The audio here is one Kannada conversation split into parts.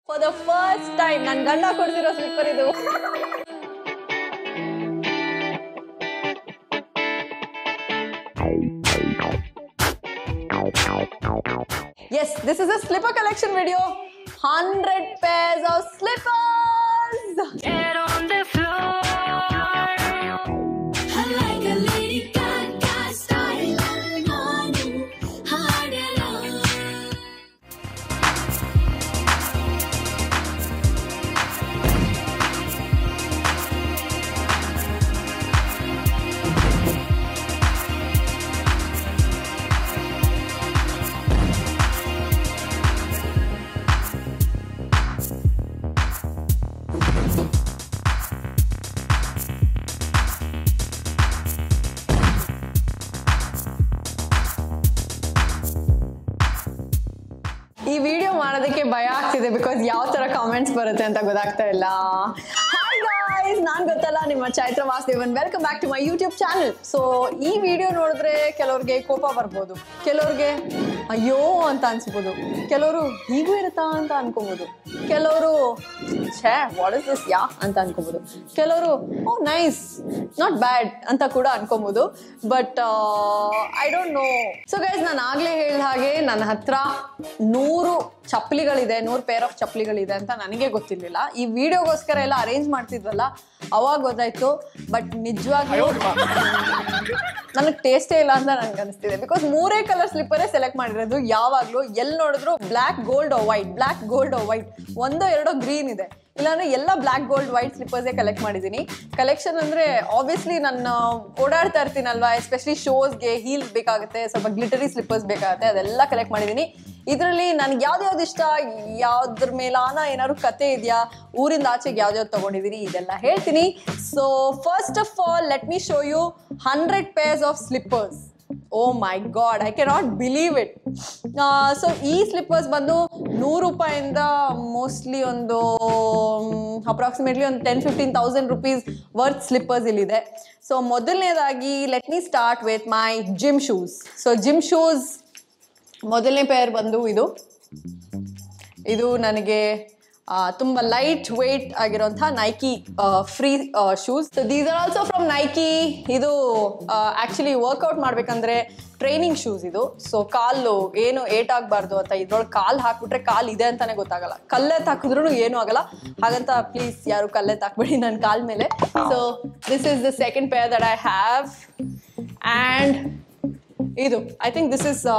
ಫಾರ್ ದ ಫಸ್ಟ್ ಟೈಮ್ ನನ್ ಗಂಡ ಕೊಡ್ತಿರೋ ಸ್ಲಿಪ್ಪರ್ ಇದು yes this is a slipper collection video hundred pairs of slippers Get on the floor. I like a lady Gaga style. Morning, hard alone. ಈ ವಿಡಿಯೋ ಮಾಡೋದಕ್ಕೆ ಭಯ ಆಗ್ತಿದೆ ಬಿಕಾಸ್ ಯಾವ ತರ ಕಾಮೆಂಟ್ಸ್ ಬರುತ್ತೆ ಅಂತ ಗೊತ್ತಾಗ್ತಾ ಇಲ್ಲ ಹಾಯ್ ಗಾಯ್ಸ್ ನಾನ್ ಗೊತ್ತಲ್ಲ ನಿಮ್ಮ Chaitra Vasudevan welcome back to my YouTube channel so ಈ ವಿಡಿಯೋ ನೋಡಿದ್ರೆ ಕೆಲವ್ರಿಗೆ ಕೋಪ ಬರ್ಬೋದು ಕೆಲವ್ರಿಗೆ ಅಯ್ಯೋ ಅಂತ ಅನ್ಸ್ಬೋದು ಕೆಲವರು ಹೀಗೂ ಇರುತ್ತಾ ಅಂತ ಅನ್ಕೋಬಹುದು ಕೆಲವರು ಛೇ ವಾಟ್ ಇಸ್ ದಿಸ್ ಯಾ ಅಂತ ಅನ್ಕೋಬಹುದು ಕೆಲವರು ಓ ನೈಸ್ ನಾಟ್ ಬ್ಯಾಡ್ ಅಂತ ಕೂಡ ಅನ್ಕೋಬಹುದು but I don't know so guys ನಾನು ಆಗ್ಲೇ ಹೇಳಿದ ಹಾಗೆ ನನ್ನ ಹತ್ರ ನೂರು ಚಪ್ಪಲಿಗಳಿದೆ ನೂರು ಪೇರ್ ಆಫ್ ಚಪ್ಪಲಿಗಳಿದೆ ಅಂತ ನನಗೆ ಗೊತ್ತಿರ್ಲಿಲ್ಲ ಈ ವಿಡಿಯೋಗೋಸ್ಕರ ಎಲ್ಲ ಅರೇಂಜ್ ಮಾಡ್ತಿದ್ವಲ್ಲ ಅವಾಗ ಗೊತ್ತಾಯ್ತು ಬಟ್ ನಿಜವಾಗ್ಲೂ ನನಗೆ ಟೇಸ್ಟೇ ಇಲ್ಲ ಅಂತ ನನ್ಗೆ ಅನಿಸ್ತಿದೆ ಬಿಕಾಸ್ ಮೂರೇ ಕಲರ್ ಸ್ಲಿಪ್ಪರೇ ಸೆಲೆಕ್ಟ್ ಮಾಡಿರೋದು ಯಾವಾಗಲೂ ಎಲ್ಲಿ ನೋಡಿದ್ರು black gold white black gold white ಒಂದೋ ಎರಡೋ ಗ್ರೀನ್ ಇದೆ ಇಲ್ಲಾಂದ್ರೆ ಎಲ್ಲ ಬ್ಲ್ಯಾಕ್ ಗೋಲ್ಡ್ ವೈಟ್ ಸ್ಲಿಪ್ಪರ್ಸೇ ಕಲೆಕ್ಟ್ ಮಾಡಿದ್ದೀನಿ ಕಲೆಕ್ಷನ್ ಅಂದ್ರೆ ಆಬ್ವಿಯಸ್ಲಿ ನಾನು ಓಡಾಡ್ತಾ ಇರ್ತೀನಲ್ವಾ ಎಸ್ಪೆಷಲಿ ಶೋಸ್ಗೆ ಹೀಲ್ಸ್ ಬೇಕಾಗುತ್ತೆ ಸ್ವಲ್ಪ ಗ್ಲಿಟರಿ ಸ್ಲಿಪ್ಪರ್ಸ್ ಬೇಕಾಗುತ್ತೆ ಅದೆಲ್ಲ ಕಲೆಕ್ಟ್ ಮಾಡಿದ್ದೀನಿ ಇದರಲ್ಲಿ ನನ್ಗೆ ಯಾವ್ದು ಇಷ್ಟ ಯಾವ್ದ್ರ ಮೇಲಾನ ಏನಾದ್ರು ಕತೆ ಇದೆಯಾ ಊರಿಂದ ಆಚೆಗೆ ಯಾವ್ದ್ಯಾವ್ದು ತಗೊಂಡಿದ್ದೀನಿ ಇದೆಲ್ಲ ಹೇಳ್ತೀನಿ so first of all let me show you hundred pairs of slippers oh my god I cannot believe it so ಈ ಸ್ಲಿಪ್ಪರ್ಸ್ ಬಂದು ನೂರು ರೂಪಾಯಿಂದ ಮೋಸ್ಟ್ಲಿ ಒಂದು ಅಪ್ರಾಕ್ಸಿಮೇಟ್ಲಿ ಒಂದು ten fifteen thousand rupees worth slippers ಇಲ್ಲಿದೆ ಸೊ ಮೊದಲನೇದಾಗಿ let me start with my gym shoes so gym shoes ಮೊದಲನೇ ಪೇರ್ ಬಂದು ಇದು ಇದು ನನಗೆ ಆ, ತುಂಬ ಲೈಟ್ ವೆಯ್ಟ್ ಆಗಿರುವಂತಹ Nike free shoes so these are also from Nike ಇದು ಆ್ಯಕ್ಚುಲಿ ವರ್ಕೌಟ್ ಮಾಡಬೇಕಂದ್ರೆ ಟ್ರೈನಿಂಗ್ ಶೂಸ್ ಇದು ಸೊ ಕಾಲು ಏನು ಏಟ್ ಆಗಬಾರ್ದು ಅಂತ ಇದ್ರೊಳಗೆ ಕಾಲು ಹಾಕ್ಬಿಟ್ರೆ ಕಾಲು ಇದೆ ಅಂತಾನೆ ಗೊತ್ತಾಗಲ್ಲ ಕಲ್ಲೆತ್ ಹಾಕಿದ್ರು ಏನೂ ಆಗಲ್ಲ ಹಾಗಂತ ಪ್ಲೀಸ್ ಯಾರು ಕಲ್ಲೆತ್ ಹಾಕ್ಬೇಡಿ ನನ್ನ ಕಾಲ್ ಮೇಲೆ so this is the second pair that I have and ಇದು I think this is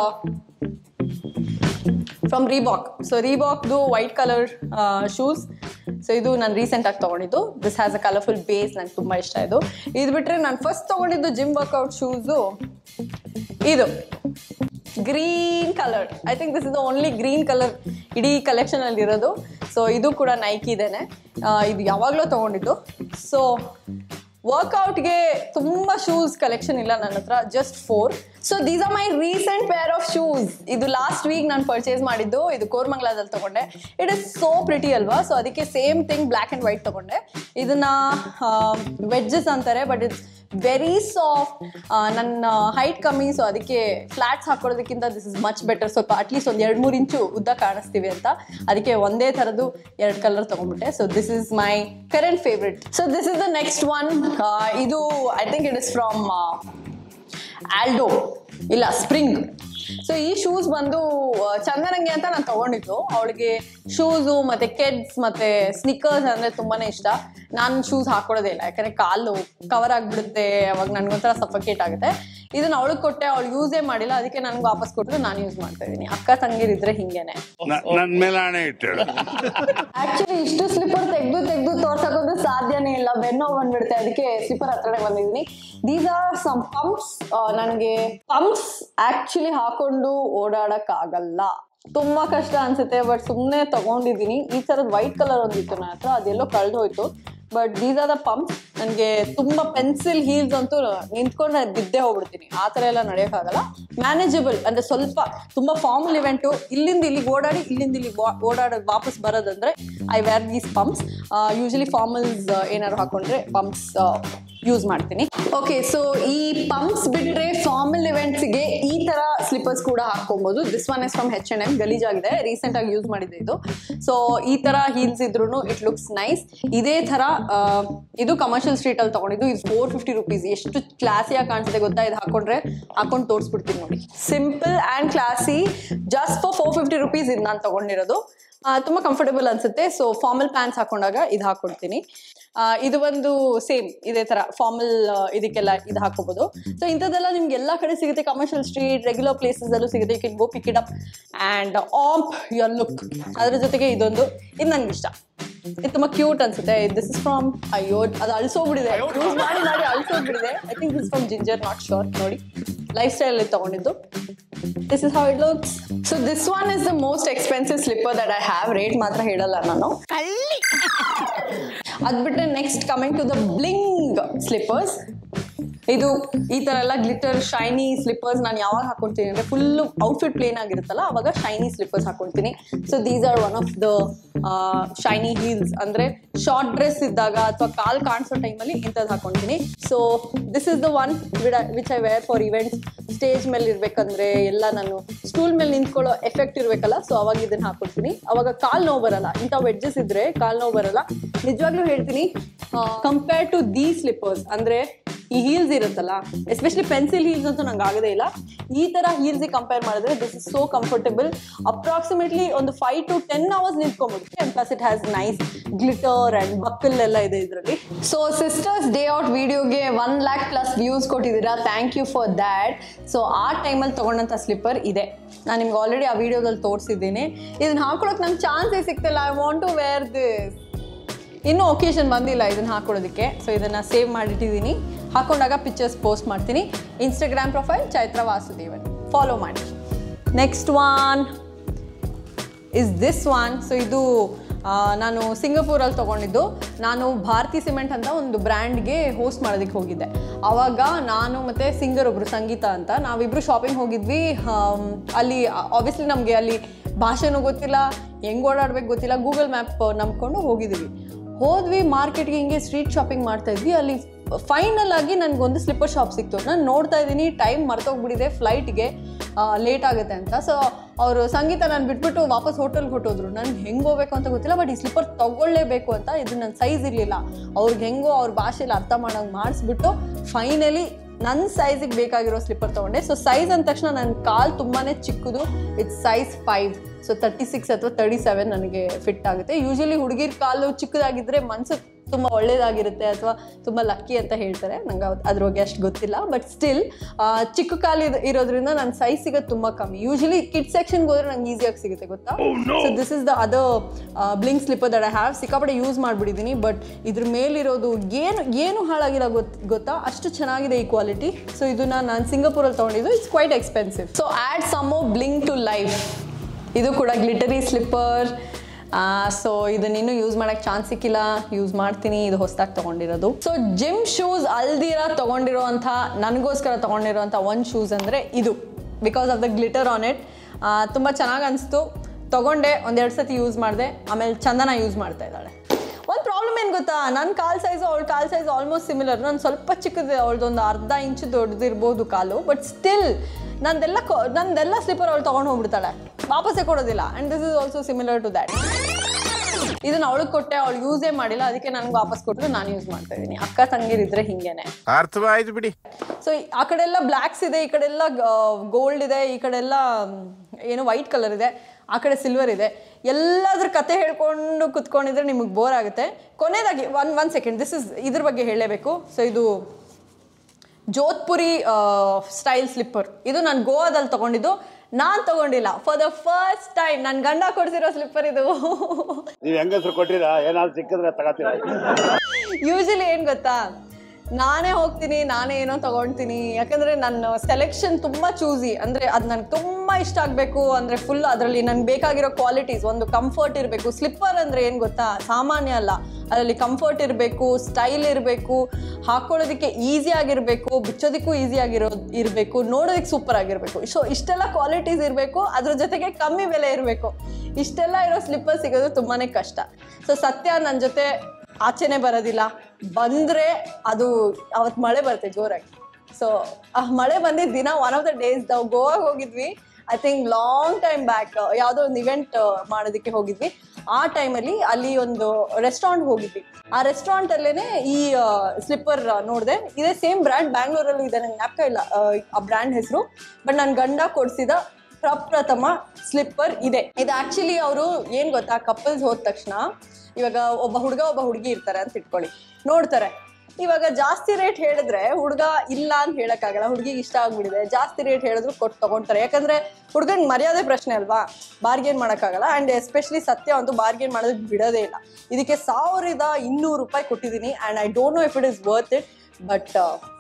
from Reebok so ರೀಬಾಕ್ದು ವೈಟ್ ಕಲರ್ ಶೂಸ್ ಸೊ ಇದು ನಾನು ರೀಸೆಂಟಾಗಿ ತೊಗೊಂಡಿದ್ದು this has a colourful base ನಂಗೆ ತುಂಬ ಇಷ್ಟ ಇದು ಇದು ಬಿಟ್ಟರೆ ನಾನು ಫಸ್ಟ್ ತೊಗೊಂಡಿದ್ದು ಜಿಮ್ ವರ್ಕೌಟ್ ಶೂಸು ಇದು green colour I think this is the only green colour ಇಡೀ ಕಲೆಕ್ಷನ್ ಅಲ್ಲಿ ಇರೋದು ಸೊ ಇದು ಕೂಡ ನೈಕಿ ಇದೇನೆ ಇದು ಯಾವಾಗಲೂ ತೊಗೊಂಡಿದ್ದು ಸೊ ವರ್ಕೌಟ್ಗೆ ತುಂಬ ಶೂಸ್ ಕಲೆಕ್ಷನ್ ಇಲ್ಲ ನನ್ನ ಹತ್ರ just four so these are my recent pair of shoes ಇದು ಲಾಸ್ಟ್ ವೀಕ್ ನಾನು ಪರ್ಚೇಸ್ ಮಾಡಿದ್ದು ಇದು ಕೋರ್ಮಂಗ್ಲಾದಲ್ಲಿ ತಗೊಂಡೆ ಇಟ್ ಇಸ್ ಸೋ ಪ್ರಿಟಿ ಅಲ್ವಾ ಸೊ ಅದಕ್ಕೆ same thing black and white ತಗೊಂಡೆ ಇದನ್ನ ವೆಜ್ಜಸ್ ಅಂತಾರೆ ಬಟ್ ಇಟ್ಸ್ ವೆರಿ ಸಾಫ್ಟ್ ನನ್ನ ಹೈಟ್ ಕಮ್ಮಿ ಸೊ ಅದಕ್ಕೆ ಫ್ಲಾಟ್ಸ್ ಹಾಕೊಳ್ಳೋದಕ್ಕಿಂತ ದಿಸ್ ಇಸ್ ಮಚ್ ಬೆಟರ್ ಸ್ವಲ್ಪ ಅಟ್ಲೀಸ್ಟ್ ಒಂದು ಎರಡು ಮೂರು ಇಂಚು ಉದ್ದ ಕಾಣಿಸ್ತೀವಿ ಅಂತ ಅದಕ್ಕೆ ಒಂದೇ ಥರದ್ದು ಎರಡು ಕಲರ್ ತೊಗೊಂಡ್ಬಿಟ್ಟೆ so this is my current favourite so this is the next one ಇದು I think it is from Aldo ಇಲ್ಲ ಸ್ಪ್ರಿಂಗ್ ಸೊ ಈ ಶೂಸ್ ಬಂದು ಆ, ಚಂದನಂಗೆ ಅಂತ ನಾನು ತಗೊಂಡಿದ್ದು ಅವಳಿಗೆ ಶೂಸು ಮತ್ತೆ ಕೆಡ್ಸ್ ಮತ್ತೆ ಸ್ನಿಕರ್ಸ್ ಅಂದ್ರೆ ತುಂಬಾನೇ ಇಷ್ಟ ನಾನು ಶೂಸ್ ಹಾಕೊಳ್ಳೋದೇ ಇಲ್ಲ ಯಾಕಂದ್ರೆ ಕಾಲು ಕವರ್ ಆಗ್ಬಿಡುತ್ತೆ ಅವಾಗ ನನ್ಗೊಂಥರ ಸಫಕೇಟ್ ಆಗುತ್ತೆ ಇದನ್ನ ಅವಳಿಗೆ ಕೊಟ್ಟೆ ಅವಳು ಯೂಸೇ ಮಾಡಿಲ್ಲ ಅದಕ್ಕೆ ನನ್ಗೆ ವಾಪಸ್ ಕೊಟ್ಟರು ನಾನು ಯೂಸ್ ಮಾಡ್ತಾ ಇದ್ದೀನಿ ಅಕ್ಕ ತಂಗಿರಿದ್ರೆ ಹಿಂಗೇನೆ ನ- ನನ್ ಮೇಲೆ ಹಣೆ ಇಟ್ಟಳು ಆಕ್ಚುಲಿ ಇಷ್ಟು ಸ್ಲಿಪ್ಪರ್ ತೆಗೆದು ತೆಗೆದು ತೋರ್ಸಕ್ಕೋದು ಸಾಧ್ಯನೇ ಇಲ್ಲ ಬೆನ್ನೋ ಬಂದ್ಬಿಡುತ್ತೆ ಅದಕ್ಕೆ ಸ್ಲಿಪ್ಪರ್ ಹತ್ರನೇ ಬಂದಿದ್ದೀನಿ ದೀಸ್ ಆರ್ ಸಮ್ ಪಂಪ್ಸ್ ನನಗೆ ಪಂಪ್ಸ್ ಆಕ್ಚುಲಿ ಹಾಕೊಂಡು ಓಡಾಡಕ್ ಆಗಲ್ಲ ತುಂಬಾ ಕಷ್ಟ ಅನ್ಸುತ್ತೆ ಬಟ್ ಸುಮ್ಮನೆ ತಗೊಂಡಿದ್ದೀನಿ ಈ ಥರದ ವೈಟ್ ಕಲರ್ ಒಂದಿತ್ತು ನನ್ನ ಹತ್ರ ಅದೆಲ್ಲೋ ಕಳೆದು ಹೋಯ್ತು but these are the pump ನನಗೆ ತುಂಬ ಪೆನ್ಸಿಲ್ ಹೀಲ್ಸ್ ಅಂತೂ ನಿಂತ್ಕೊಂಡು ನಾನು ಬಿದ್ದೇ ಹೋಗ್ಬಿಡ್ತೀನಿ ಆ ಥರ ಎಲ್ಲ ನಡೆಯೋಕ್ಕಾಗಲ್ಲ ಮ್ಯಾನೇಜಬಲ್ ಅಂದರೆ ಸ್ವಲ್ಪ ತುಂಬ ಫಾರ್ಮಲ್ ಇವೆಂಟು ಇಲ್ಲಿಂದ ಇಲ್ಲಿಗೆ ಓಡಾಡಿ ಇಲ್ಲಿಂದ ಇಲ್ಲಿಗೆ ಓಡಾಡೋದು ವಾಪಸ್ ಬರೋದಂದ್ರೆ I wear these pumps usually formals ಏನಾದ್ರು ಹಾಕೊಂಡ್ರೆ ಪಂಪ್ಸ್ ಯೂಸ್ ಮಾಡ್ತೀನಿ ಓಕೆ ಸೊ ಈ ಪಂಪ್ಸ್ ಬಿಟ್ರೆ ಫಾರ್ಮಲ್ ಇವೆಂಟ್ಸ್ಗೆ ಈ ತರ ಸ್ಲಿಪ್ಪರ್ಸ್ ಕೂಡ ಹಾಕೊಬಹುದು this one is from H and M ಗಲೀಜಾಗಿದೆ ರೀಸೆಂಟ್ ಆಗಿ ಯೂಸ್ ಮಾಡಿದೆ ಇದು ಸೊ ಈ ತರ ಹೀಲ್ಸ್ ಇದ್ರು ಇಟ್ ಲುಕ್ಸ್ ನೈಸ್ ಇದೇ ತರ ಆ, ಇದು ಕಮರ್ಷಿಯಲ್ ಸ್ಟ್ರೀಟ್ ಅಲ್ಲಿ ತಗೊಂಡಿದ್ದು ಇದು ಫೋರ್ ಫಿಫ್ಟಿ ರುಪೀಸ್ ಎಷ್ಟು ಕ್ಲಾಸಿಯಾಗಿ ಕಾಣಿಸುತ್ತೆ ಗೊತ್ತಾ ಇದು ಹಾಕೊಂಡ್ರೆ ಹಾಕೊಂಡು ತೋರಿಸ್ಬಿಡ್ತೀನಿ ನೋಡಿ simple and classy just for four fifty rupees ಇದು ನಾನು ತಗೊಂಡಿರೋದು ಆ, ತುಂಬಾ ಕಂಫರ್ಟಬಲ್ ಅನ್ಸುತ್ತೆ ಸೊ ಫಾರ್ಮಲ್ ಪ್ಯಾಂಟ್ಸ್ ಹಾಕೊಂಡಾಗ ಇದು ಹಾಕೊಡ್ತೀನಿ ಆ, ಇದು ಒಂದು ಸೇಮ್ ಇದೇ ತರ ಫಾರ್ಮಲ್ ಇದಕ್ಕೆಲ್ಲ ಇದು ಹಾಕೋಬಹುದು ಸೊ ಇಂಥದ್ದೆಲ್ಲ ನಿಮ್ಗೆ ಎಲ್ಲ ಕಡೆ ಸಿಗುತ್ತೆ ಕಮರ್ಷಿಯಲ್ ಸ್ಟ್ರೀಟ್ ರೆಗ್ಯುಲರ್ ಪ್ಲೇಸಸ್ ಅಲ್ಲೂ ಸಿಗುತ್ತೆ you can go pick it up and amp your look ಅದ್ರ ಜೊತೆಗೆ ಇದೊಂದು ಇದು ನಂಗೆ ಇಷ್ಟ ಇದು ತುಂಬಾ ಕ್ಯೂಟ್ ಅನ್ಸುತ್ತೆ ದಿಸ್ ಇಸ್ ಫ್ರಮ್ ಅಯ್ಯೋ ಅದು ಅಳ್ಸೋಗ್ಬಿಡಿದೆ ಯೂಸ್ ಮಾಡಿ ಮಾಡಿ ಅಳ್ಸೋಗ್ಬಿಡಿದೆ I think this from Ginger not sure ನೋಡಿ ಲೈಫ್ ಸ್ಟೈಲ್ ತಗೊಂಡಿದ್ದು this is how it looks so this one is the most expensive slipper that I have rate ಮಾತ್ರ ಹೇಳಲ್ಲ ನಾನು ಅದ್ ಬಿಟ್ರೆ next coming to the bling slippers ಇದು ಈ ತರ ಎಲ್ಲ ಗ್ಲಿಟರ್ ಶೈನಿ ಸ್ಲಿಪ್ಪರ್ಸ್ ನಾನು ಯಾವಾಗ ಹಾಕೊಳ್ತೀನಿ ಅಂದ್ರೆ ಫುಲ್ ಔಟ್ಫಿಟ್ ಪ್ಲೇನ್ ಆಗಿರುತ್ತಲ್ಲ ಅವಾಗ ಶೈನಿ ಸ್ಲಿಪ್ಪರ್ಸ್ ಹಾಕೊಳ್ತೀನಿ so these are one of the shiny heels ಅಂದ್ರೆ ಶಾರ್ಟ್ ಡ್ರೆಸ್ ಇದ್ದಾಗ ಅಥವಾ ಕಾಲ್ ಕಾಣಿಸೋ ಟೈಮಲ್ಲಿ ಇಂಥದ್ದು ಹಾಕೊಳ್ತೀನಿ so this is the one which I wear for events stage ಮೇಲೆ ಇರ್ಬೇಕಂದ್ರೆ ಎಲ್ಲ ನಾನು ಸ್ಟೂಲ್ ಮೇಲೆ ನಿಂತ್ಕೊಳ್ಳೋ ಎಫೆಕ್ಟ್ ಇರ್ಬೇಕಲ್ಲ ಸೊ ಅವಾಗ ಇದನ್ನ ಹಾಕೊಳ್ತೀನಿ ಅವಾಗ ಕಾಲ್ ನೋವು ಬರಲ್ಲ ಇಂಥ ವೆಡ್ಜಸ್ ಇದ್ರೆ ಕಾಲ್ ನೋವು ಬರಲ್ಲ ನಿಜವಾಗ್ಲೂ ಹೇಳ್ತೀನಿ ಕಂಪೇರ್ ಟು ದಿ ಸ್ಲಿಪ್ಪರ್ಸ್ ಅಂದ್ರೆ ಈ ಹೀಲ್ಸ್ ಇರುತ್ತಲ್ಲ ಎಸ್ಪೆಷಲಿ ಪೆನ್ಸಿಲ್ ಹೀಲ್ಸ್ ಅಂತೂ ನಂಗೆ ಆಗದೇ ಇಲ್ಲ ಈ ತರ ಹೀಲ್ಸ್ ಕಂಪೇರ್ ಮಾಡಿದ್ರೆ this is so comfortable approximately ಒಂದು ಫೈವ್ ಟು ಟೆನ್ ಅವರ್ಸ್ ನಿಂತ್ಕೊಂಡ್ಬಿಡುತ್ತೆ and plus it has nice glitter and buckle ಎಲ್ಲ ಇದೆ ಇದರಲ್ಲಿ ಸೊ ಸಿಸ್ಟರ್ಸ್ ಡೇ ಔಟ್ ವಿಡಿಯೋಗೆ ಒನ್ ಲ್ಯಾಕ್ ಪ್ಲಸ್ ವ್ಯೂಸ್ ಕೊಟ್ಟಿದ್ದೀರಾ thank you for that so ಆ ಟೈಮಲ್ಲಿ ತಗೊಂಡಂಥ ಸ್ಲಿಪ್ಪರ್ ಇದೆ ನಾನು ನಿಮ್ಗೆ ಆಲ್ರೆಡಿ ಆ ವಿಡಿಯೋದಲ್ಲಿ ತೋರಿಸಿದ್ದೀನಿ ಇದನ್ನ ಹಾಕೊಳಕ್ ನಂಗೆ ಚಾನ್ಸೇ ಸಿಗ್ತಿಲ್ಲ I want to wear this ಇನ್ನೂ ಒಕೇಶನ್ ಬಂದಿಲ್ಲ ಇದನ್ನ ಹಾಕೊಳ್ಳೋದಕ್ಕೆ ಸೊ ಇದನ್ನ ಸೇವ್ ಮಾಡಿಟ್ಟಿದ್ದೀನಿ ಹಾಕೊಂಡಾಗ ಪಿಕ್ಚರ್ಸ್ ಪೋಸ್ಟ್ ಮಾಡ್ತೀನಿ Instagram profile Chaitra Vasudevan follow ಮಾಡಿ next one is this one so ಇದು ಆ, ನಾನು ಸಿಂಗಪೂರಲ್ಲಿ ತೊಗೊಂಡಿದ್ದು ನಾನು ಭಾರತಿ ಸಿಮೆಂಟ್ ಅಂತ ಒಂದು ಬ್ರ್ಯಾಂಡ್ಗೆ ಹೋಸ್ಟ್ ಮಾಡೋದಕ್ಕೆ ಹೋಗಿದ್ದೆ ಆವಾಗ ನಾನು ಮತ್ತು ಸಿಂಗರ್ ಒಬ್ಬರು ಸಂಗೀತ ಅಂತ ನಾವಿಬ್ಬರು ಶಾಪಿಂಗ್ ಹೋಗಿದ್ವಿ ಆಮ್, ಅಲ್ಲಿ ಆಬ್ವಿಯಸ್ಲಿ ನಮಗೆ ಅಲ್ಲಿ ಭಾಷೆನೂ ಗೊತ್ತಿಲ್ಲ ಹೆಂಗೆ ಓಡಾಡ್ಬೇಕು ಗೊತ್ತಿಲ್ಲ ಗೂಗಲ್ ಮ್ಯಾಪ್ ನಂಬ್ಕೊಂಡು ಹೋಗಿದ್ವಿ ಹೋದ್ವಿ ಮಾರ್ಕೆಟ್ಗೆ ಹಿಂಗೆ ಸ್ಟ್ರೀಟ್ ಶಾಪಿಂಗ್ ಮಾಡ್ತಾ ಇದ್ವಿ ಅಲ್ಲಿ ಫೈನಲ್ ಆಗಿ ನನಗೊಂದು ಸ್ಲಿಪ್ಪರ್ ಶಾಪ್ ಸಿಕ್ತು ನಾನು ನೋಡ್ತಾ ಇದ್ದೀನಿ ಟೈಮ್ ಮರ್ತೋಗ್ಬಿಟ್ಟಿದೆ ಫ್ಲೈಟ್ಗೆ ಲೇಟ್ ಆಗುತ್ತೆ ಅಂತ ಸೊ ಅವರು ಸಂಗೀತ ನಾನು ಬಿಟ್ಬಿಟ್ಟು ವಾಪಸ್ ಹೋಟೆಲ್ಗೆ ಹೊಟ್ಟೋದ್ರು ನನ್ಗೆ ಹೆಂಗೆ ಹೋಗ್ಬೇಕು ಅಂತ ಗೊತ್ತಿಲ್ಲ ಬಟ್ ಈ ಸ್ಲಿಪ್ಪರ್ ತಗೊಳ್ಳೇಬೇಕು ಅಂತ ಇದು ನನ್ನ ಸೈಜ್ ಇರಲಿಲ್ಲ ಅವ್ರಿಗೆ ಹೆಂಗೋ ಅವ್ರ ಭಾಷೆಯಲ್ಲಿ ಅರ್ಥ ಮಾಡೋಂಗೆ ಮಾಡಿಸ್ಬಿಟ್ಟು ಫೈನಲಿ ನನ್ನ ಸೈಜಿಗೆ ಬೇಕಾಗಿರೋ ಸ್ಲಿಪ್ಪರ್ ತೊಗೊಂಡೆ ಸೊ ಸೈಜ್ ಅಂದ ತಕ್ಷಣ ನನ್ನ ಕಾಲು ತುಂಬಾ ಚಿಕ್ಕದು it's size five so thirty six ಅಥವಾ ತರ್ಟಿ ಸೆವೆನ್ ನನಗೆ ಫಿಟ್ ಆಗುತ್ತೆ ಯೂಶಲಿ ಹುಡುಗಿರ್ ಕಾಲು ಚಿಕ್ಕದಾಗಿದ್ರೆ ಮನ್ಸು ತುಂಬ ಒಳ್ಳೇದಾಗಿರುತ್ತೆ ಅಥವಾ ತುಂಬ ಲಕ್ಕಿ ಅಂತ ಹೇಳ್ತಾರೆ ನಂಗೆ ಅವ್- ಅದ್ರ ಬಗ್ಗೆ ಅಷ್ಟು ಗೊತ್ತಿಲ್ಲ ಬಟ್ ಸ್ಟಿಲ್ ಚಿಕ್ಕ ಕಾಲು ಇದ್- ಇರೋದ್ರಿಂದ ನನ್ನ ಸೈಜ್ ಸಿಗೋದು ತುಂಬ ಕಮ್ಮಿ ಯೂಶಲಿ ಕಿಡ್ ಸೆಕ್ಷನ್ಗೆ ಹೋದ್ರೆ ನಂಗೆ ಈಸಿಯಾಗಿ ಸಿಗುತ್ತೆ ಗೊತ್ತಾ so this is the other blink slipper that I have ಸಿಕ್ಕಾಪಟ್ಟೆ ಯೂಸ್ ಮಾಡಿಬಿಟ್ಟಿದ್ದೀನಿ ಬಟ್ ಇದ್ರ ಮೇಲಿರೋದು ಏನು ಏನು ಹಾಳಾಗಿಲ್ಲ ಗೊತ್ ಗೊತ್ತಾ ಅಷ್ಟು ಚೆನ್ನಾಗಿದೆ ಈ ಕ್ವಾಲಿಟಿ ಸೊ ಇದನ್ನ ನಾನು ಸಿಂಗಪುರಲ್ಲಿ ತೊಗೊಂಡಿದ್ದು it's quite expensive so add some blink to life ಇದು ಕೂಡ ಗ್ಲಿಟರಿ ಸ್ಲಿಪ್ಪರ್ ಸೊ ಇದನ್ನ ಇನ್ನೂ ಯೂಸ್ ಮಾಡಕ್ಕೆ ಚಾನ್ಸ್ ಸಿಕ್ಕಿಲ್ಲ ಯೂಸ್ ಮಾಡ್ತೀನಿ ಇದು ಹೊಸದಾಗಿ ತೊಗೊಂಡಿರೋದು ಸೊ ಜಿಮ್ ಶೂಸ್ ಅಲ್ದಿರ ತೊಗೊಂಡಿರೋಂಥ ನನಗೋಸ್ಕರ ತೊಗೊಂಡಿರೋಂಥ ಒಂದು ಶೂಸ್ ಅಂದರೆ ಇದು because of the glitter on it ತುಂಬ ಚೆನ್ನಾಗಿ ಅನಿಸ್ತು ತೊಗೊಂಡೆ ಒಂದೆರಡು ಸತಿ ಯೂಸ್ ಮಾಡಿದೆ ಆಮೇಲೆ ಚಂದನ ಯೂಸ್ ಮಾಡ್ತಾ ಇದ್ದಾಳೆ ಒಂದು ಪ್ರಾಬ್ಲಮ್ ಏನು ಗೊತ್ತಾ ನನ್ನ ಕಾಲ್ ಸೈಜು ಅವಳ ಕಾಲ್ ಸೈಜ್ ಆಲ್ಮೋಸ್ಟ್ ಸಿಮಿಲರ್ ನಾನು ಸ್ವಲ್ಪ ಚಿಕ್ಕದಿದೆ ಅವಳದೊಂದು ಅರ್ಧ ಇಂಚು ದೊಡ್ಡದಿರ್ಬೋದು ಕಾಲು ಬಟ್ ಸ್ಟಿಲ್ ನಂದೆಲ್ಲ ಕೊ- ನಂದೆಲ್ಲ ಸ್ಲಿಪ್ಪರ್ ಅವಳು ತೊಗೊಂಡು ಹೋಗ್ಬಿಡ್ತಾಳೆ ವಾಪಸ್ಸೇ ಕೊಡೋದಿಲ್ಲ and this is also similar to that ಇದನ್ನ ಅವಳಿಗೆ ಕೊಟ್ಟೆ ಅವಳು ಯೂಸೇ ಮಾಡಿಲ್ಲ ಅದಕ್ಕೆ ನನಗೆ ವಾಪಸ್ ಕೊಟ್ಟರೆ ನಾನು ಯೂಸ್ ಮಾಡ್ತಾ ಇದ್ದೀನಿ ಅಕ್ಕ ತಂಗಿರಿದ್ರೆ ಹಿಂಗೇನೆ ಅರ್ಥವಾಯ್ತು ಬಿಡಿ ಸೊ ಆ ಕಡೆ ಎಲ್ಲ ಬ್ಲ್ಯಾಕ್ಸ್ ಇದೆ ಈ ಕಡೆ ಎಲ್ಲ ಗೋಲ್ಡ್ ಇದೆ ಈ ಕಡೆ ಎಲ್ಲ ಮ್, ಏನು ವೈಟ್ ಕಲರ್ ಇದೆ ಆ ಕಡೆ ಸಿಲ್ವರ್ ಇದೆ ಎಲ್ಲದ್ರ ಕತೆ ಹೇಳ್ಕೊಂಡು ಕುತ್ಕೊಂಡಿದ್ರೆ ನಿಮಗೆ ಬೋರ್ ಆಗುತ್ತೆ ಕೊನೆಯದಾಗಿ one one second this is ಇದ್ರ ಬಗ್ಗೆ ಹೇಳಲೇಬೇಕು ಸೊ ಇದು ಜೋಧ್ಪುರಿ ಸ್ಟೈಲ್ ಸ್ಲಿಪ್ಪರ್ ಇದು ನಾನು ಗೋವಾದಲ್ಲಿ ತಗೊಂಡಿದ್ದು ನಾನು ತಗೊಂಡಿಲ್ಲ ಫಾರ್ ದ ಫಸ್ಟ್ ಟೈಮ್ ನನ್ನ ಗಂಡ ಕೊಡ್ಸಿರೋ ಸ್ಲಿಪ್ಪರ್ ಇದು ನೀವ್ ಹೆಂಗಸ್ರು ಕೊಟ್ಟಿರಾ ಏನಾದ್ರು ಸಿಕ್ಕಿದ್ರೆ ತಗೋತೀರಾ ಯೂಶಲಿ ಏನು ಗೊತ್ತಾ ನಾನೇ ಹೋಗ್ತೀನಿ ನಾನೇ ಏನೋ ತಗೊಳ್ತೀನಿ ಯಾಕಂದ್ರೆ ನನ್ನ ಸೆಲೆಕ್ಷನ್ ತುಂಬಾ ಚೂಸಿ ಅಂದ್ರೆ ಅದು ನನಗೆ ತುಂಬಾ ಇಷ್ಟ ಆಗಬೇಕು ಅಂದ್ರೆ ಫುಲ್ ಅದರಲ್ಲಿ ನನ್ಗೆ ಬೇಕಾಗಿರೋ ಕ್ವಾಲಿಟೀಸ್ ಒಂದು ಕಂಫರ್ಟ್ ಇರಬೇಕು ಸ್ಲಿಪ್ಪರ್ ಅಂದ್ರೆ ಏನು ಗೊತ್ತಾ ಸಾಮಾನ್ಯ ಅಲ್ಲ ಅದರಲ್ಲಿ ಕಂಫರ್ಟ್ ಇರಬೇಕು ಸ್ಟೈಲ್ ಇರಬೇಕು ಹಾಕೊಳ್ಳೋದಕ್ಕೆ ಈಸಿ ಆಗಿರಬೇಕು ಬಿಚ್ಚೋದಕ್ಕೂ ಈಸಿ ಆಗಿರೋ ಇರಬೇಕು ನೋಡೋದಕ್ಕೆ ಸೂಪರ್ ಆಗಿರಬೇಕು ಸೊ ಇಷ್ಟೆಲ್ಲ ಕ್ವಾಲಿಟೀಸ್ ಇರಬೇಕು ಅದ್ರ ಜೊತೆಗೆ ಕಮ್ಮಿ ಬೆಲೆ ಇರಬೇಕು ಇಷ್ಟೆಲ್ಲ ಇರೋ ಸ್ಲಿಪ್ಪರ್ ಸಿಗೋದು ತುಂಬಾನೇ ಕಷ್ಟ ಸೊ ಸತ್ಯ ನನ್ನ ಜೊತೆ ಆಚೆನೆ ಬರೋದಿಲ್ಲ ಬಂದ್ರೆ ಅದು ಅವತ್ತು ಮಳೆ ಬರುತ್ತೆ ಜೋರಾಗಿ ಸೊ ಆ ಮಳೆ ಬಂದಿದ್ದ ದಿನ ಒನ್ ಆಫ್ ದ ಡೇಸ್ ನಾವು ಗೋವಾಗೆ ಹೋಗಿದ್ವಿ I think long time back ಯಾವುದೋ ಒಂದು ಇವೆಂಟ್ ಮಾಡೋದಕ್ಕೆ ಹೋಗಿದ್ವಿ ಆ ಟೈಮಲ್ಲಿ ಅಲ್ಲಿ ಒಂದು ರೆಸ್ಟೋರೆಂಟ್ ಹೋಗಿದ್ವಿ ಆ ರೆಸ್ಟೋರೆಂಟ್ ಅಲ್ಲೇನೆ ಈ ಸ್ಲಿಪ್ಪರ್ ನೋಡಿದೆ ಇದೇ ಸೇಮ್ ಬ್ರ್ಯಾಂಡ್ ಬ್ಯಾಂಗ್ಳೂರಲ್ಲೂ ಇದೆ ನಂಗೆ ಜ್ಞಾಪಕ ಇಲ್ಲ ಆ, ಆ ಬ್ರ್ಯಾಂಡ್ ಹೆಸರು ಬಟ್ ನನ್ನ ಗಂಡ ಕೊಡಿಸಿದ ಪ್ರಪ್ರಥಮ ಸ್ಲಿಪ್ಪರ್ ಇದೆ ಇದು ಆಕ್ಚುಲಿ ಅವರು ಏನ್ ಗೊತ್ತಾ ಕಪಲ್ಸ್ ಹೋದ ತಕ್ಷಣ ಇವಾಗ ಒಬ್ಬ ಹುಡುಗ ಒಬ್ಬ ಹುಡುಗಿ ಇರ್ತಾರೆ ಅಂತ ಇಟ್ಕೊಳ್ಳಿ ನೋಡ್ತಾರೆ ಇವಾಗ ಜಾಸ್ತಿ ರೇಟ್ ಹೇಳಿದ್ರೆ ಹುಡುಗ ಇಲ್ಲ ಅಂತ ಹೇಳಕ್ಕಾಗಲ್ಲ ಹುಡುಗಿಗೆ ಇಷ್ಟ ಆಗ್ಬಿಡಿದೆ ಜಾಸ್ತಿ ರೇಟ್ ಹೇಳಿದ್ರು ಕೊಟ್ಟು ತಗೊಂತಾರೆ ಯಾಕಂದ್ರೆ ಹುಡುಗನ್ ಮರ್ಯಾದೆ ಪ್ರಶ್ನೆ ಅಲ್ವಾ ಬಾರ್ಗೇನ್ ಮಾಡಕ್ಕಾಗಲ್ಲ ಅಂಡ್ ಎಸ್ಪೆಷಲಿ ಸತ್ಯ ಅಂತೂ ಬಾರ್ಗೇನ್ ಮಾಡೋದಕ್ಕೆ ಬಿಡೋದೇ ಇಲ್ಲ ಇದಕ್ಕೆ ಸಾವಿರದ ಇನ್ನೂರು ರೂಪಾಯಿ ಕೊಟ್ಟಿದ್ದೀನಿ and I don't know if it is worth it but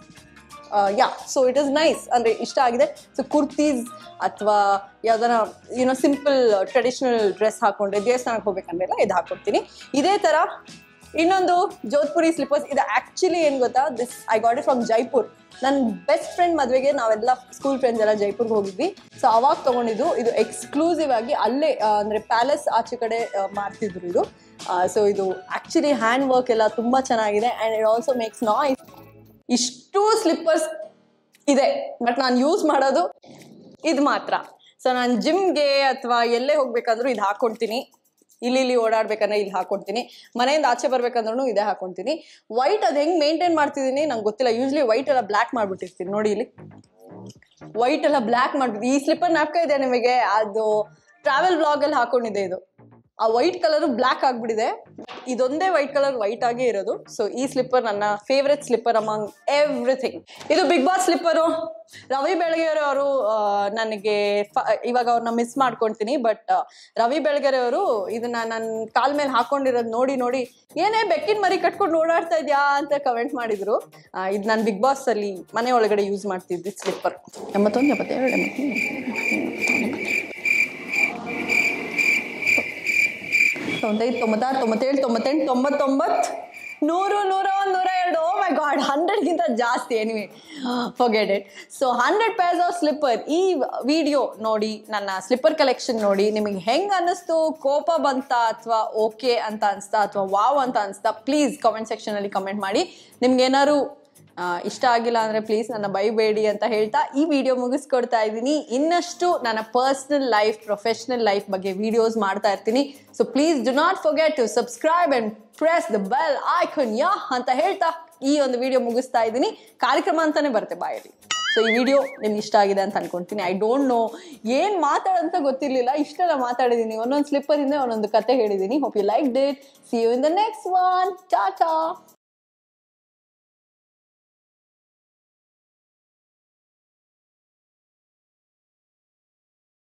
yeah so it is nice ಅಂದ್ರೆ ಇಷ್ಟ ಆಗಿದೆ ಸೊ ಕುರ್ತೀಸ್ ಅಥವಾ ಯಾವ್ದಾರ ಏನೋ ಸಿಂಪಲ್ ಟ್ರೆಡಿಷನಲ್ ಡ್ರೆಸ್ ಹಾಕೊಂಡ್ರೆ ದೇವಸ್ಥಾನಕ್ಕೆ ಹೋಗ್ಬೇಕಂದ್ರೆಲ್ಲ ಇದು ಹಾಕೊಡ್ತೀನಿ ಇದೇ ತರ ಇನ್ನೊಂದು ಜೋಧ್ಪುರಿ ಸ್ಲಿಪ್ಪರ್ಸ್ ಇದು ಆಕ್ಚುಲಿ ಏನ್ ಗೊತ್ತಾ this I got it from Jaipur ನನ್ನ ಬೆಸ್ಟ್ ಫ್ರೆಂಡ್ ಮದುವೆಗೆ ನಾವೆಲ್ಲ ಸ್ಕೂಲ್ ಫ್ರೆಂಡ್ಸ್ ಎಲ್ಲ ಜೈಪುರ್ಗೆ ಹೋಗಿದ್ವಿ ಸೊ ಅವಾಗ ತಗೊಂಡಿದ್ದು ಇದು ಎಕ್ಸ್ಕ್ಲೂಸಿವ್ ಆಗಿ ಅಲ್ಲೇ ಆ, ಅಂದ್ರೆ ಪ್ಯಾಲೇಸ್ ಆಚೆ ಕಡೆ ಆ, ಮಾಡ್ತಿದ್ರು ಇದು ಸೊ ಇದು ಆಕ್ಚುಲಿ ಹ್ಯಾಂಡ್ ವರ್ಕ್ ಎಲ್ಲ ತುಂಬಾ ಚೆನ್ನಾಗಿದೆ and it also makes noise ಇಷ್ಟು ಸ್ಲಿಪ್ಪರ್ಸ್ ಇದೆ ಬಟ್ ನಾನು ಯೂಸ್ ಮಾಡೋದು ಇದು ಮಾತ್ರ ಸೊ ನಾನು ಜಿಮ್ಗೆ ಅಥವಾ ಎಲ್ಲೇ ಹೋಗ್ಬೇಕಂದ್ರೂ ಇದು ಹಾಕೊಳ್ತೀನಿ ಇಲ್ಲಿ ಇಲ್ಲಿ ಓಡಾಡ್ಬೇಕಂದ್ರೆ ಇಲ್ಲಿ ಹಾಕೊಳ್ತೀನಿ ಮನೆಯಿಂದ ಆಚೆ ಬರ್ಬೇಕಂದ್ರೂ ಇದೇ ಹಾಕೊಳ್ತೀನಿ ವೈಟ್ ಅದು ಹೆಂಗ್ ಮೇಂಟೈನ್ ಮಾಡ್ತಿದ್ದೀನಿ ನಂಗೆ ಗೊತ್ತಿಲ್ಲ ಯೂಶ್ಲಿ ವೈಟ್ ಎಲ್ಲ ಬ್ಲ್ಯಾಕ್ ಮಾಡ್ಬಿಟ್ಟಿರ್ತೀನಿ ನೋಡಿ ಇಲ್ಲಿ ವೈಟ್ ಎಲ್ಲ ಬ್ಲ್ಯಾಕ್ ಮಾಡ್ಬಿಟ್ಟು ಈ ಸ್ಲಿಪ್ಪರ್ ನಾಪ್ಕ ಇದೆ ನಿಮಗೆ ಅದು ಟ್ರಾವೆಲ್ ಬ್ಲಾಗ್ ಅಲ್ಲಿ ಹಾಕೊಂಡಿದೆ ಇದು ಆ ವೈಟ್ ಕಲರ್ ಬ್ಲ್ಯಾಕ್ ಆಗ್ಬಿಟ್ಟಿದೆ ಇದೊಂದೇ ವೈಟ್ ಕಲರ್ ವೈಟ್ ಆಗೇ ಇರೋದು ಸೊ ಈ ಸ್ಲಿಪ್ಪರ್ ನನ್ನ ಫೇವ್ರೆಟ್ ಸ್ಲಿಪ್ಪರ್ ಅಮಾಂಗ್ ಎವ್ರಿಥಿಂಗ್ ಇದು big boss slipper Ravi Belagere ಅವರು ನನಗೆ ಫ- ಇವಾಗ ಅವ್ರನ್ನ ಮಿಸ್ ಮಾಡ್ಕೊಳ್ತೀನಿ ಬಟ್ ರವಿ ಬೆಳಗೆರೆ ಅವರು ಇದನ್ನ ನನ್ನ ಕಾಲ್ ಮೇಲೆ ಹಾಕೊಂಡಿರೋದು ನೋಡಿ ನೋಡಿ ಏನೇ ಬೆಕ್ಕಿನ ಮರಿ ಕಟ್ಕೊಂಡು ಓಡಾಡ್ತಾ ಇದ್ಯಾ ಅಂತ ಕಮೆಂಟ್ ಮಾಡಿದ್ರು ಆ, ಇದು ನಾನು ಬಿಗ್ ಬಾಸ್ ಅಲ್ಲಿ ಮನೆ ಒಳಗಡೆ ಯೂಸ್ ಮಾಡ್ತಿದ್ದೆ ಸ್ಲಿಪ್ಪರ್ ಎಂಬತ್ತೊಂದು ಎಪ್ಪತ್ತೆರಡು ಎಂಬತ್ತು ತೊಂಬತ್ತೈದು ತೊಂಬತ್ತಾರು ತೊಂಬತ್ತೇಳು ತೊಂಬತ್ತೆಂಟು ತೊಂಬತ್ತೊಂಬತ್ತು ನೂರು ನೂರ ಒಂದು ನೂರ ಎರಡು ಓ ಮೈ ಗಾಡ್ ಹಂಡ್ರೆಡ್ಗಿಂತ ಜಾಸ್ತಿ anyway forget it so hundred pairs of slipper ಈ ವಿಡಿಯೋ ನೋಡಿ ನನ್ನ ಸ್ಲಿಪ್ಪರ್ ಕಲೆಕ್ಷನ್ ನೋಡಿ ನಿಮಗೆ ಹೆಂಗ್ ಅನ್ನಿಸ್ತು ಕೋಪ ಬಂತ ಅಥವಾ ಓಕೆ ಅಂತ ಅನಿಸ್ತಾ ಅಥವಾ ವಾವ್ ಅಂತ ಅನಿಸ್ತಾ ಪ್ಲೀಸ್ ಕಾಮೆಂಟ್ ಸೆಕ್ಷನಲ್ಲಿ ಕಮೆಂಟ್ ಮಾಡಿ ನಿಮ್ಗೆ ಏನಾದ್ರು ಆ, ಇಷ್ಟ ಆಗಿಲ್ಲ ಅಂದ್ರೆ ಪ್ಲೀಸ್ ನನ್ನ ಬೈಬೇಡಿ ಅಂತ ಹೇಳ್ತಾ ಈ ವಿಡಿಯೋ ಮುಗಿಸ್ಕೊಡ್ತಾ ಇದ್ದೀನಿ ಇನ್ನಷ್ಟು ನನ್ನ ಪರ್ಸನಲ್ ಲೈಫ್ ಪ್ರೊಫೆಷನಲ್ ಲೈಫ್ ಬಗ್ಗೆ ವಿಡಿಯೋಸ್ ಮಾಡ್ತಾ ಇರ್ತೀನಿ so please do not forget to subscribe and press the bell icon yeah ಅಂತ ಹೇಳ್ತಾ ಈ ಒಂದು ವಿಡಿಯೋ ಮುಗಿಸ್ತಾ ಇದ್ದೀನಿ ಕಾರ್ಯಕ್ರಮ ಅಂತಾನೆ ಬರುತ್ತೆ ಬಾಯಲ್ಲಿ ಸೊ ಈ ವಿಡಿಯೋ ನಿಮ್ಗೆ ಇಷ್ಟ ಆಗಿದೆ ಅಂತ ಅನ್ಕೊಂತೀನಿ ಐ ಡೋಂಟ್ ನೋ ಏನ್ ಮಾತಾಡಂತ ಗೊತ್ತಿರ್ಲಿಲ್ಲ ಇಷ್ಟೆಲ್ಲ ಮಾತಾಡಿದ್ದೀನಿ ಒಂದೊಂದು ಸ್ಲಿಪ್ಪರ್ ಇಂದ ಒಂದೊಂದು ಕತೆ ಹೇಳಿದ್ದೀನಿ hope you liked it see you in the next one Tata